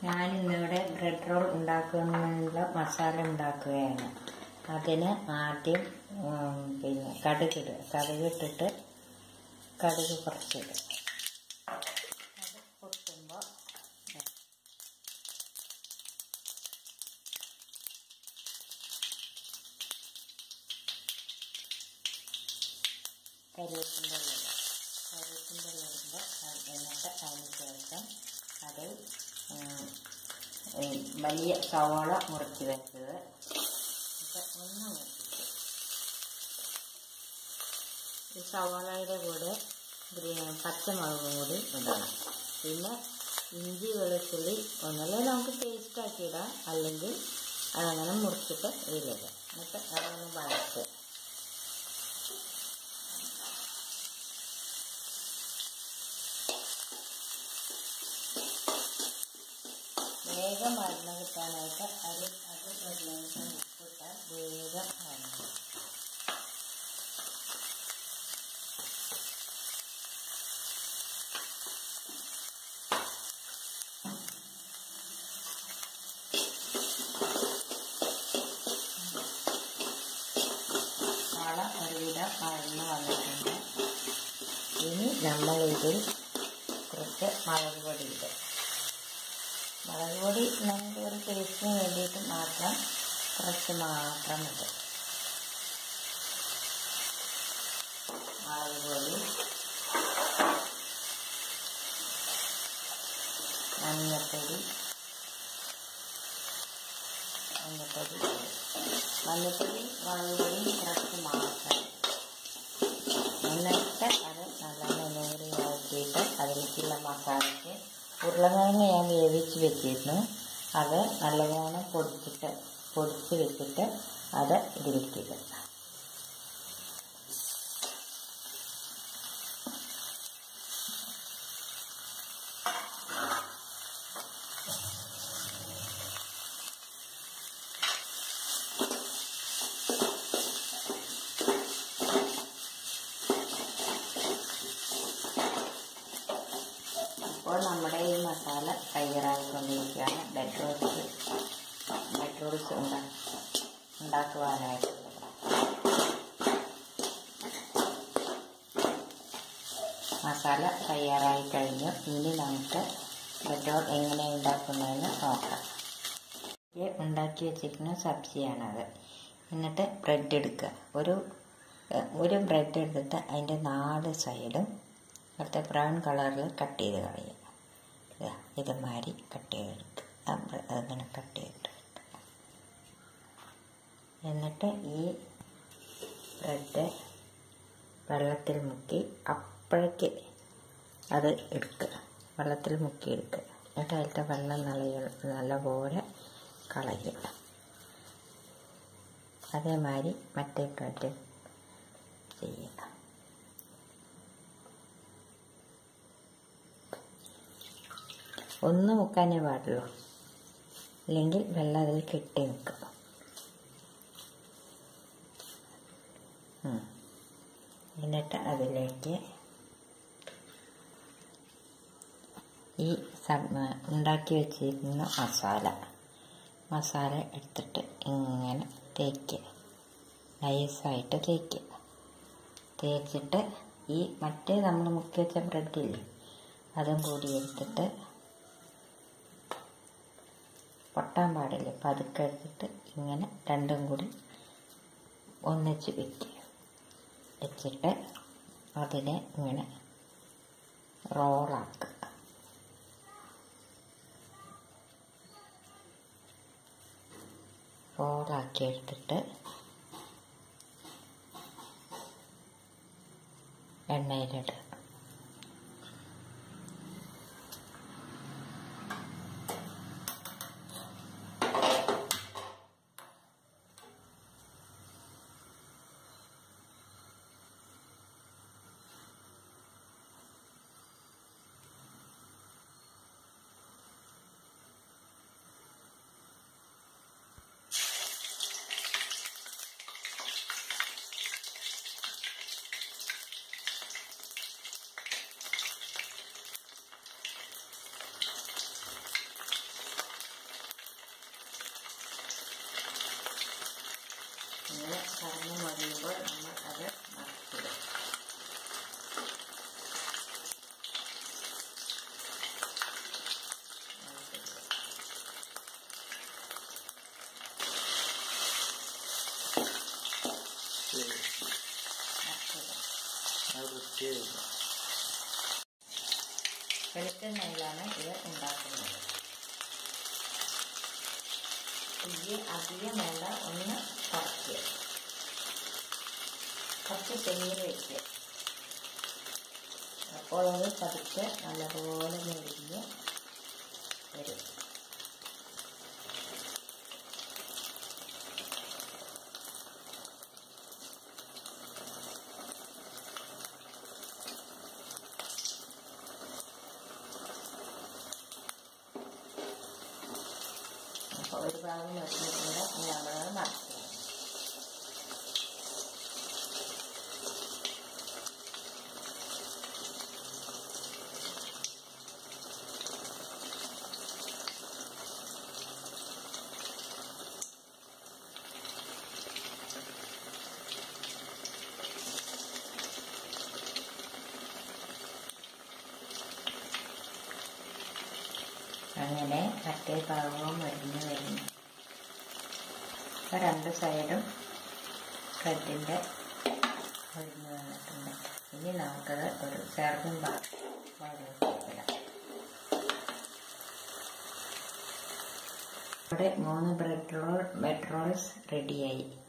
ഞാൻ ഇന്നിവിടെ bread role ഉണ്ടാക്കുന്നതിനുള്ള masala ഉണ്ടാക്കുകയാണ് അതിന് ആദ്യം ഉം, പിന്നെ കടുകിടുക കടുകിട്ടിട്ട് കടുക് കുറച്ചിടുക അത് പൊട്ടുമ്പോൾ കരിവേപ്പിൻ്റെ ഇല കരിവേപ്പിൻ്റെ ഇല ഇടുമ്പോൾ എന്നിട്ട് അതിന് ശേഷം അതിൽ ഉം, ഈ വലിയ സവാള മുറിച്ച് വെച്ചത് ഇപ്പം ഒന്ന് മുറിച്ചിട്ട് ഈ സവാളയുടെ കൂടെ ഗ്രീ- പച്ചമുളകും കൂടി ഇടണം പിന്നെ ഇഞ്ചി വെളുത്തുള്ളി ഒന്നല്ലേ നമുക്ക് പേസ്റ്റ് ആക്കി ഇടാം അല്ലെങ്കിൽ അതങ്ങനെ മുറിച്ചിട്ട് ഇതിലിടാം എന്നിട്ട് അതൊന്ന് വഴറ്റുക വേഗം മരുന്ന് കിട്ടാനായിട്ട് അത് അത് ഒരു നിമിഷം ഉപ്പിട്ടാൽ വേഗം മരുന്ന് വള ഒരുവിധം മരുന്ന് വന്നിട്ടുണ്ട് ഇനി നമ്മൾ ഇതിൽ കുറച്ച് മുളക് പൊടി ഇടും മുളക് പൊടി നമുക്ക് ഒരു ടേസ്റ്റിന് വേണ്ടിയിട്ട് മാത്രം കുറച്ച് മാത്രം ഇടും മുളക് പൊടി മഞ്ഞപ്പൊടി മഞ്ഞപ്പൊടി മഞ്ഞപ്പൊടി മുളക് പൊടി കുറച്ച് മാത്രം എന്നിട്ട് അത് നല്ലോണം നൂറി ആക്കിയിട്ട് അതിലേക്കുള്ള മസാലയ്ക്ക് ഉരുളക്കിഴങ്ങ് ഞാൻ വേവിച്ച് വെച്ചിരുന്നു അത് നല്ലവണ്ണം പൊടിച്ചിട്ട് പൊടിച്ച് വെച്ചിട്ട് അത് ഇതിലേക്കിടുക അപ്പോൾ നമ്മുടെ ഈ മസാല തയ്യാറായിക്കൊണ്ടിരിക്കുകയാണ് ബ്രെഡ് റോൾസ് ബ്രെഡ് റോൾസ് ഉണ്ടാ ഉണ്ടാക്കുവാനായിട്ടുള്ളത് മസാല തയ്യാറായി കഴിഞ്ഞു ഇനി നമുക്ക് ബ്രെഡ് റോൾ എങ്ങനെ ഉണ്ടാക്കുന്നതെന്ന് നോക്കാം ഇത് ഉണ്ടാക്കി വെച്ചിരിക്കുന്ന സബ്സിയാണത് എന്നിട്ട് ബ്രെഡ് എടുക്കുക ഒരു ഏഹ്, ഒരു ബ്രെഡ് എടുത്തിട്ട് അതിൻ്റെ നാല് സൈഡും അടുത്ത ബ്രൗൺ കളറിൽ കട്ട് ചെയ്ത് കളയുക ഇതാ, ഇതുമാതിരി കട്ട് ചെയ്തെടുക്കുക ആ ബ്ര- അങ്ങനെ കട്ട് ചെയ്തിട്ട് എന്നിട്ട് ഈ ബ്രെഡ് വെള്ളത്തിൽ മുക്കി അപ്പോഴേക്ക് അത് എടുക്കുക വെള്ളത്തിൽ മുക്കി എടുക്കുക എന്നിട്ട് അതിലത്തെ വെള്ളം നല്ല നല്ലപോലെ കളയുക അതേമാതിരി മറ്റേ ബ്രെഡ് ചെയ്യുക ഒന്ന് മുക്കാനേ പാടുള്ളൂ അല്ലെങ്കിൽ വെള്ളം അതിൽ കെട്ടി നിൽക്കും ഉം. എന്നിട്ട് അതിലേക്ക് ഈ സം- ഉണ്ടാക്കി വെച്ചിരുന്ന മസാല മസാല എടുത്തിട്ട് ഇങ്ങനെ തേക്കുക നൈസായിട്ട് തേക്കുക തേച്ചിട്ട് ഈ മറ്റേ നമ്മൾ മുക്കി വെച്ച ബ്രെഡില്ലേ അതും കൂടി എടുത്തിട്ട് പൊട്ടാൻ പാടില്ല പതുക്കെ എടുത്തിട്ട് ഇങ്ങനെ രണ്ടും കൂടി ഒന്നിച്ച് വെക്കുക വെച്ചിട്ട് അതിനെ ഇങ്ങനെ റോളാക്കുക റോളാക്കി എടുത്തിട്ട് എണ്ണയിലിടുക ഇങ്ങനെ കറന്ന് മറിയുമ്പോൾ നമ്മൾ അത് മറച്ചിടും വെളിച്ചെണ്ണയിലാണ് ഇത് ഉണ്ടാക്കുന്നത് തീ അധികം വേണ്ട ഒന്ന് കുറച്ച് കുറച്ച് തെങ്ങിൽ വെച്ച് അപ്പോൾ അത് പതുക്കെ നല്ലപോലെ മെലിഞ്ഞ് വരും അപ്പോൾ ഒരു ഭാഗം വെച്ചിട്ടുണ്ട് നമ്മളത് മറക്കുക അങ്ങനെ മറ്റേ ഭാഗവും മരിഞ്ഞ് വരുന്നു അപ്പോൾ രണ്ട് സൈഡും ബ്രെഡിൻ്റെ മരിഞ്ഞ് വന്നിട്ടുണ്ട് ഇനി നമുക്കത് ഒരു സെർവിങ് പാത്രത്തിലേക്ക് ഇടാം ഇവിടെ മൂന്ന് ബ്രെഡ് റോൾ ബ്രെഡ് റോൾസ് റെഡിയായി